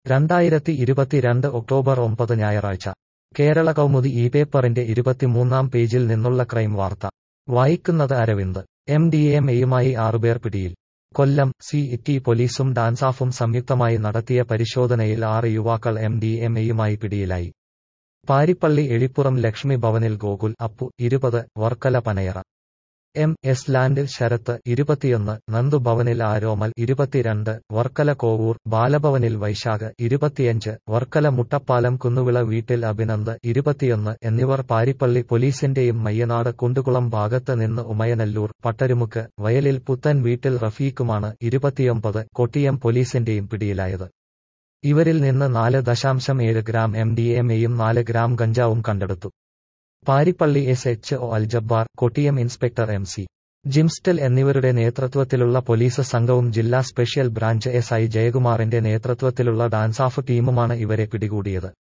രണ്ടായിരത്തി ഇരുപത്തിരണ്ട് ഒക്ടോബർ ഒമ്പത് ഞായറാഴ്ച കേരള കൗമുദി ഈ പേപ്പറിന്റെ ഇരുപത്തിമൂന്നാം പേജിൽ നിന്നുള്ള ക്രൈം വാർത്ത വായിക്കുന്നത് അരവിന്ദ് എം ഡി എം എയുമായി ആറുപേർ പിടിയിൽ കൊല്ലം സി ടി പോലീസും ഡാൻസാഫും സംയുക്തമായി നടത്തിയ പരിശോധനയിൽ ആറ് യുവാക്കൾ എം ഡി എം എയുമായി പിടിയിലായി പാരിപ്പള്ളി എഴിപ്പുറം ലക്ഷ്മി ഭവനിൽ ഗോകുൽ അപ്പു ഇരുപത് വർക്കല പനയറ എം എസ് ലാൻഡിൽ ശരത്ത് ഇരുപത്തിയൊന്ന് നന്ദു ഭവനിൽ ആരോമൽ ഇരുപത്തിരണ്ട് വർക്കല കോവൂർ ബാലഭവനിൽ വൈശാഖ് ഇരുപത്തിയഞ്ച് വർക്കല മുട്ടപ്പാലം കുന്നുവിള വീട്ടിൽ അഭിനന്ദ് ഇരുപത്തിയൊന്ന് എന്നിവർ പാരിപ്പള്ളി പോലീസിന്റെയും മയ്യനാട് കുണ്ടുകുളം ഭാഗത്ത് നിന്ന് ഉമയനല്ലൂർ പട്ടരുമുക്ക് വയലിൽ പുത്തൻ വീട്ടിൽ റഫീഖുമാണ് ഇരുപത്തിയൊമ്പത് കൊട്ടിയം പോലീസിന്റെയും പിടിയിലായത് ഇവരിൽ നിന്ന് നാല് ദശാംശം ഏഴ് ഗ്രാം എം ഡി എം എയും നാല് ഗ്രാം ഗഞ്ചാവും കണ്ടെടുത്തു Paripally S H O Aljabbar Kottiyam inspector M C Jimstal എന്നിവരുടെ നേതൃത്വത്തിലുള്ള പോലീസ് സംഘവും ജില്ലാ സ്പെഷ്യൽ ബ്രാഞ്ച് എസ് ഐ ജയകുമാറിന്റെ നേതൃത്വത്തിലുള്ള ഡാൻസാഫ് ടീമുമാണ് ഇവരെ പിടികൂടിയത്